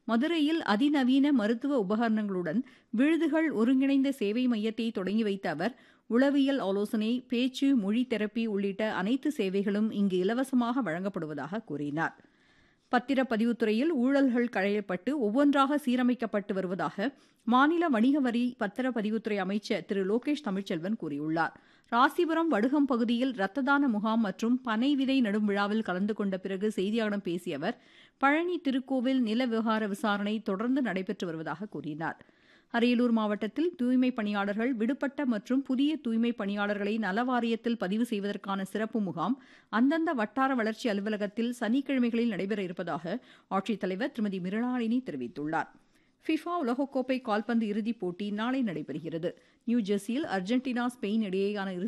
மதுரையில் அதிநவீன மருத்துவ உபகரணங்களுடன் விழுதுகள் ஒருங்கிணைந்த சேவை மையத்தை தொடங்கி வைத்த அவர் உளவியல் ஆலோசனை பேச்சு மொழி தெரப்பி உள்ளிட்ட அனைத்து சேவைகளும் இங்கு இலவசமாக வழங்கப்படுவதாக கூறினார் பத்திரப்பதிவுத்துறையில் ஊழல்கள் களையப்பட்டு ஒவ்வொன்றாக சீரமைக்கப்பட்டு வருவதாக மாநில வணிக வரி பத்திரப்பதிவுத்துறை அமைச்சர் திரு லோகேஷ் தமிழ்ச்செல்வன் கூறியுள்ளார் ராசிபுரம் வடுகம் பகுதியில் ரத்த தான முகாம் மற்றும் பனை விதை நடும் விழாவில் கலந்து கொண்ட பிறகு செய்தியாளர்களிடம் பேசிய அவர் பழனி திருக்கோவில் நில விவகார விசாரணை தொடர்ந்து நடைபெற்று வருவதாக கூறினார் அரியலூர் மாவட்டத்தில் தூய்மை பணியாளர்கள் விடுபட்ட மற்றும் புதிய தூய்மை பணியாளர்களை நலவாரியத்தில் பதிவு செய்வதற்கான சிறப்பு முகாம் அந்தந்த வட்டார வளர்ச்சி அலுவலகத்தில் சனிக்கிழமைகளில் நடைபெற இருப்பதாக ஆட்சித்தலைவர் திருமதி மிருளாளினி தெரிவித்துள்ளார் ஃபிஃபா உலகக்கோப்பை கால்பந்து இறுதிப் போட்டி நாளை நடைபெறுகிறது நியூ ஜெர்சியில் அர்ஜென்டினா ஸ்பெயின் இடையேயான